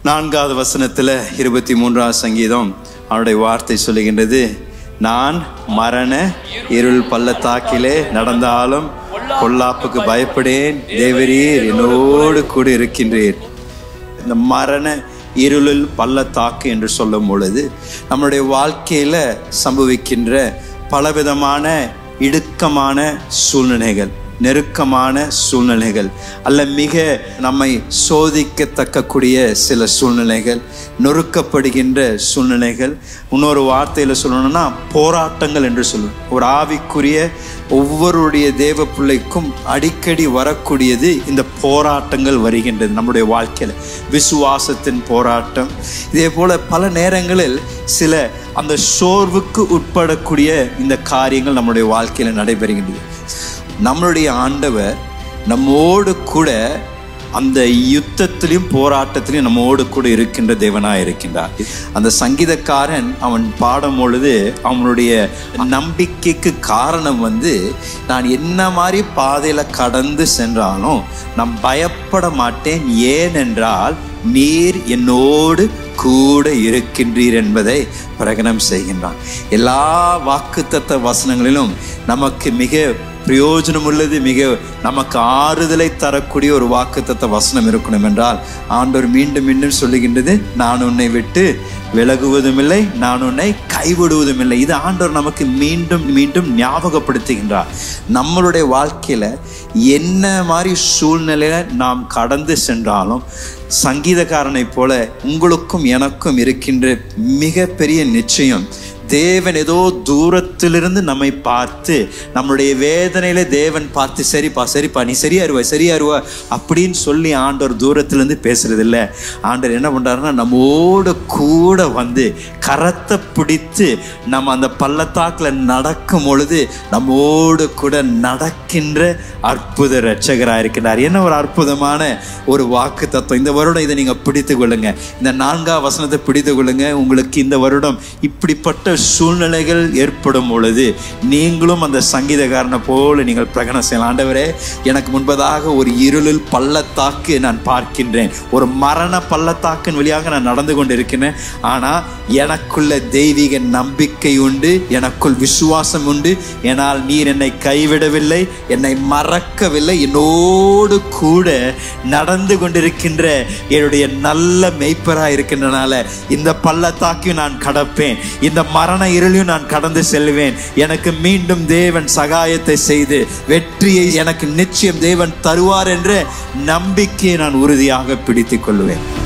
நான்காவது வசனத்தில் இருபத்தி மூன்றாவது சங்கீதம் அவருடைய வார்த்தை சொல்லுகின்றது நான் மரண இருள் பள்ளத்தாக்கிலே நடந்தாலும் பொல்லாப்புக்கு பயப்படேன் தேவரீர் என்னோடு கூட இருக்கின்றீர் இந்த மரண இருளில் பள்ளத்தாக்கு என்று சொல்லும் பொழுது நம்மளுடைய வாழ்க்கையில சம்பவிக்கின்ற பலவிதமான இடுக்கமான சூழ்நிலைகள் நெருக்கமான சூழ்நிலைகள் அல்ல மிக நம்மை சோதிக்கத்தக்கக்கூடிய சில சூழ்நிலைகள் நொறுக்கப்படுகின்ற சூழ்நிலைகள் இன்னொரு வார்த்தையில் சொல்லணும்னா போராட்டங்கள் என்று சொல்லுவோம் ஒரு ஆவிக்குரிய ஒவ்வொருடைய தேவ பிள்ளைக்கும் அடிக்கடி வரக்கூடியது இந்த போராட்டங்கள் வருகின்றது நம்முடைய வாழ்க்கையில் விசுவாசத்தின் போராட்டம் இதே போல பல நேரங்களில் சில அந்த சோர்வுக்கு உட்படக்கூடிய இந்த காரியங்கள் நம்முடைய வாழ்க்கையில் நடைபெறுகின்றது நம்மளுடைய ஆண்டவர் நம்மோடு கூட அந்த யுத்தத்திலையும் போராட்டத்திலையும் நம்மோடு கூட இருக்கின்ற தேவனாய் இருக்கின்றார் அந்த சங்கீதக்காரன் அவன் பாடும் பொழுது அவனுடைய நம்பிக்கைக்கு காரணம் வந்து நான் என்ன மாதிரி பாதையில கடந்து சென்றாலும் நான் பயப்பட மாட்டேன் ஏனென்றால் நீர் என்னோடு கூட இருக்கின்றீர் என்பதை பிரகடனம் செய்கின்றான் எல்லா வாக்குத்தத்த வசனங்களிலும் நமக்கு மிக பிரயோஜனம் உள்ளது மிக நமக்கு ஆறுதலை தரக்கூடிய ஒரு வாக்குத்தத்த வசனம் இருக்கணும் என்றால் ஆண்டவர் மீண்டும் மீண்டும் சொல்லுகின்றது நான் உன்னை விட்டு விலகுவதும் இல்லை நான் உன்னை கைவிடுவதும் இல்லை இது ஆண்டவர் நமக்கு மீண்டும் மீண்டும் ஞாபகப்படுத்துகின்றார் நம்மளுடைய வாழ்க்கையில என்ன மாதிரி சூழ்நிலையில நாம் கடந்து சென்றாலும் சங்கீதக்காரனைப் போல உங்களுக்கும் எனக்கும் இருக்கின்ற மிகப்பெரிய நிச்சயம் தேவன் ஏதோ தூரத்திலிருந்து நம்மை பார்த்து நம்மளுடைய வேதனையில தேவன் பார்த்து சரிப்பா சரிப்பா நீ சரியாருவ சரியாருவ அப்படின்னு சொல்லி ஆண்டவர் தூரத்திலிருந்து பேசுறது இல்ல ஆண்டவர் என்ன பண்றாருன்னா நம்மோடு கூட வந்து கரத்தை பிடித்து நம்ம அந்த பள்ளத்தாக்கில் நடக்கும் பொழுது நம்மோடு கூட நடக்கின்ற அற்புத ரட்சகராக இருக்கிறார் என்ன ஒரு அற்புதமான ஒரு வாக்கு தத்துவம் இந்த வருடம் இதை நீங்க பிடித்து கொள்ளுங்க இந்த நான்காம் வசனத்தை பிடித்து கொள்ளுங்க உங்களுக்கு இந்த வருடம் இப்படிப்பட்ட சூழ்நிலைகள் ஏற்படும் பொழுது நீங்களும் அந்த சங்கீதக்காரனை போல நீங்கள் பிரகடனம் செய்யலாம் ஆண்டவரே எனக்கு முன்பதாக ஒரு இருளில் பள்ளத்தாக்கு நான் பார்க்கின்றேன் ஒரு மரண பள்ளத்தாக்கின் வழியாக நான் நடந்து கொண்டிருக்கிறேன் ஆனால் எனக்குள்ள தெய்வீக நம்பிக்கை உண்டு எனக்குள் விசுவாசம் உண்டு ஏனால் நீர் என்னை கைவிடவில்லை என்னை மறக்கவில்லை என்னோடு கூட நடந்து கொண்டிருக்கின்ற என்னுடைய நல்ல மெய்ப்பராக இருக்கின்றனால இந்த பள்ளத்தாக்கையும் நான் கடப்பேன் இந்த மரண இருளையும் நான் கடந்து செல்வேன் எனக்கு மீண்டும் தேவன் சகாயத்தை செய்து வெற்றியை எனக்கு நிச்சயம் தேவன் தருவார் என்ற நம்பிக்கையை நான் உறுதியாக பிடித்துக் கொள்வேன்